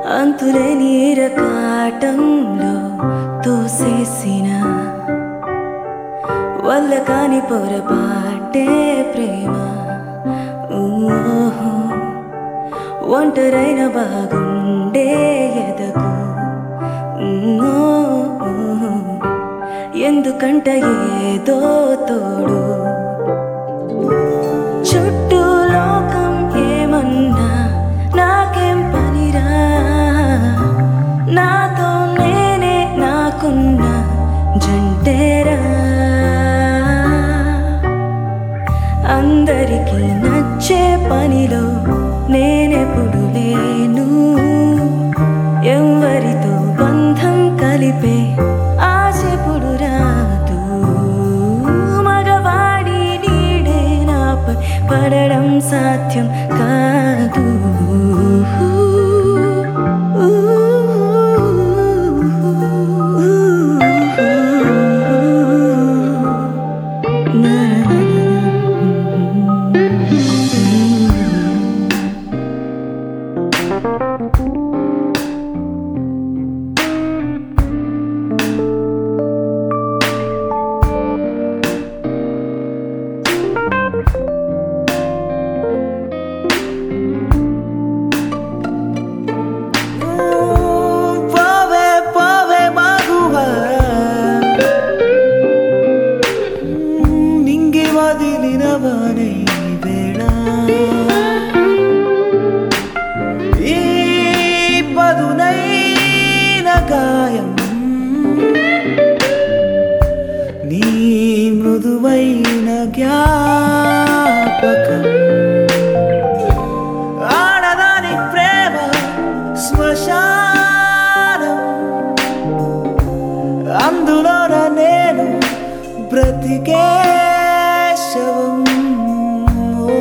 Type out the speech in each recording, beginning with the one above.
అంతులేని రకాటంలో తోసేసిన వల్ల కాని పొరపాటే ప్రేమ ఊహు. ఒంటరైన బాగుండే ఎదకు ఊహు. ఎందుకంట ఏదో తోడు చుట్టూ లోకం ఏమన్నా నాకేం పనిరా నాతో నేనే నాకున్న జంటేరా అందరికీ నచ్చే పనిలో నేనెప్పుడు లేను ఎవరితో బంధం కలిపే ఆశెప్పుడు రాదు మగవాడి నీడే నాపై పడడం సాధ్యం కాదు పోవే పోవే మగువా నింగి వదిలినవనే వేళ ఈ పదునైన గాయం నీ మృదువైన జ్ఞాపకం ఆడదాని ప్రేమ శ్మశానం అందులోన నేను బ్రతికే శవం ఓ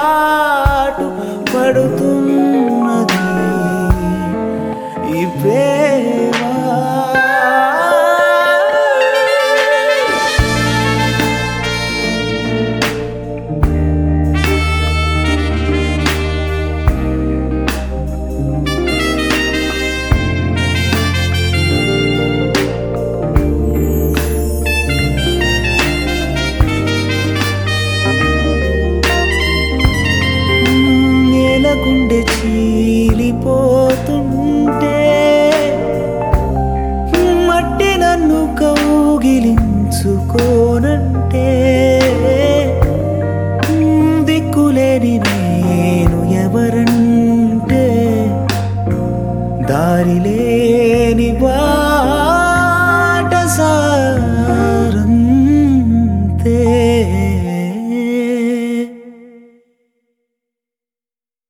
పొరపాటు పడుతున్నది ఈ ప్రేమ